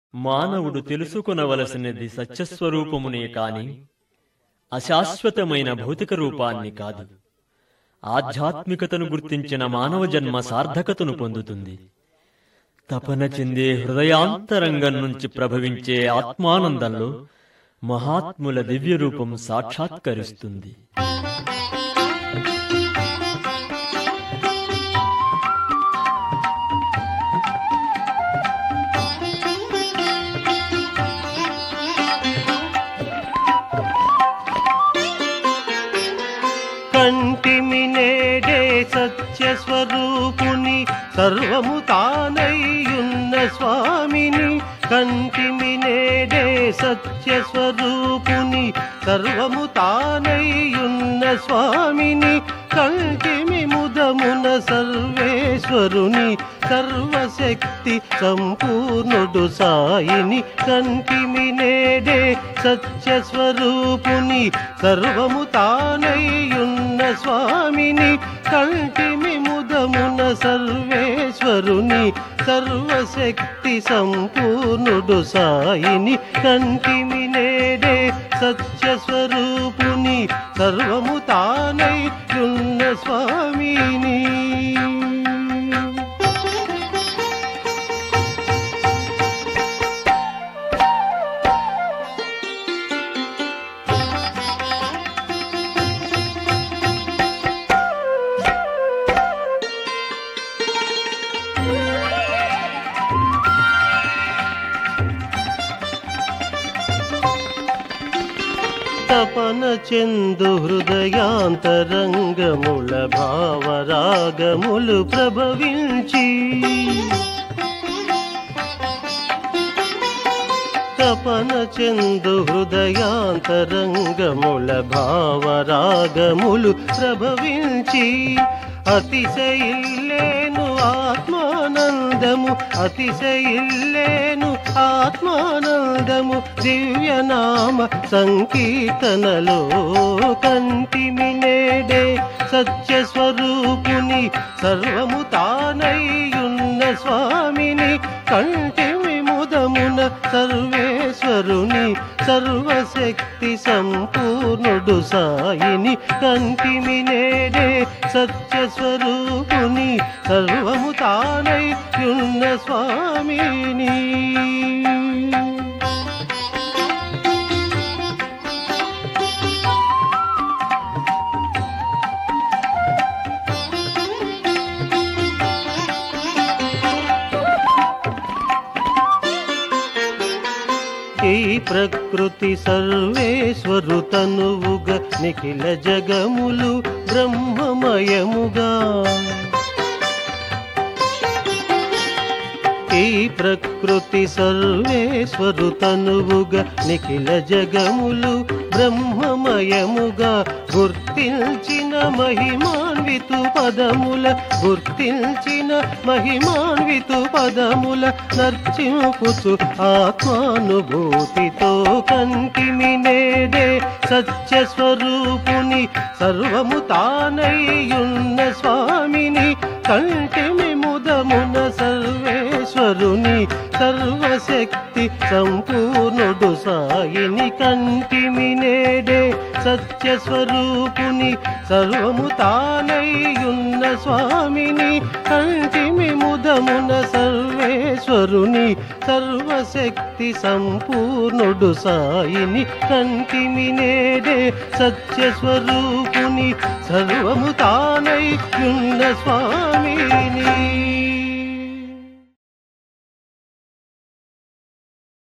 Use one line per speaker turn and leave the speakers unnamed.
మానవుడు తెలుసుకొనవలసినది సత్యస్వరూపమునే కాని అశాశ్వతమైన భౌతిక రూపాన్ని కాదు ఆధ్యాత్మికతను గుర్తించిన మానవ జన్మ సార్థకతను పొందుతుంది తపన చెందే హృదయాంతరంగం నుంచి ప్రభవించే ఆత్మానందంలో మహాత్ముల దివ్య రూపం సాక్షాత్కరిస్తుంది
కంటిమి నేడే సత్య స్వరూపుని సర్వము తానయ్యున్న స్వామిని కంటిమి నేడే సత్య స్వరూపుని సర్వము తానయ్యున్న స్వామిని కంటిమి ముదమున సర్వేశ్వరుని సర్వశక్తి సంపూర్ణుడు సాయిని కంటిమి నేడే సత్య స్వరూపుని సర్వము తానయ్యున్న స్వామిని కంటిమి ముదమున సర్వేశ్వరుని సర్వశక్తి సంపూర్ణుడు సాయిని కంటిమి నేడే సత్య స్వరూపుని సర్వము తానయ్యున్న స్వామిని తపన చెందు హృదయాంతరంగముల భావరాగములు ప్రభవించి తపన చెందు హృదయాంతరంగముల భావరాగములు ప్రభవించి అతిశయిల్లేను ఆత్మానందము అతిశయిల్లేను ఆత్మానందము దివ్యనామ సంకీర్తనలో కంటిమి నేడే సత్య స్వరూపుని సర్వము తానయ్యున్న స్వామిని కంటిమి ముదమున సర్వేశ్వరుని సర్వశక్తి సంపూర్ణుడు సాయిని కంటిమి నేడే సత్య స్వరూపుని సర్వము తానయ్యున్న స్వామిని ఈ ప్రకృతి సర్వేశ్వరు తనువుగా నిఖిల జగములు బ్రహ్మమయముగా ఈ ప్రకృతి సర్వేశ్వరు తనువుగా నిఖిల జగములు బ్రహ్మమయముగా గుర్తించిన మహిమాన్వితు పదముల గుర్తించిన మహిమాన్వితు పదముల నర్చింపుచు ఆత్మానుభూతితో కంటిమి నేడే సత్య స్వరూపుని సర్వము తానయ్యున్న స్వామిని కంటిమి ముదమున సర్వేశ్వరుని సర్వశక్తి సంపూర్ణుడు సాయిని కంటిమి నేడే సత్య స్వరూపుని సర్వము తానయ్యున్న స్వామిని కంటిమి ముదమున సర్వేశ్వరుని సర్వశక్తి సంపూర్ణుడు సాయిని కంటిమి నేడే సత్య స్వరూపుని సర్వము తానయ్యున్న స్వామి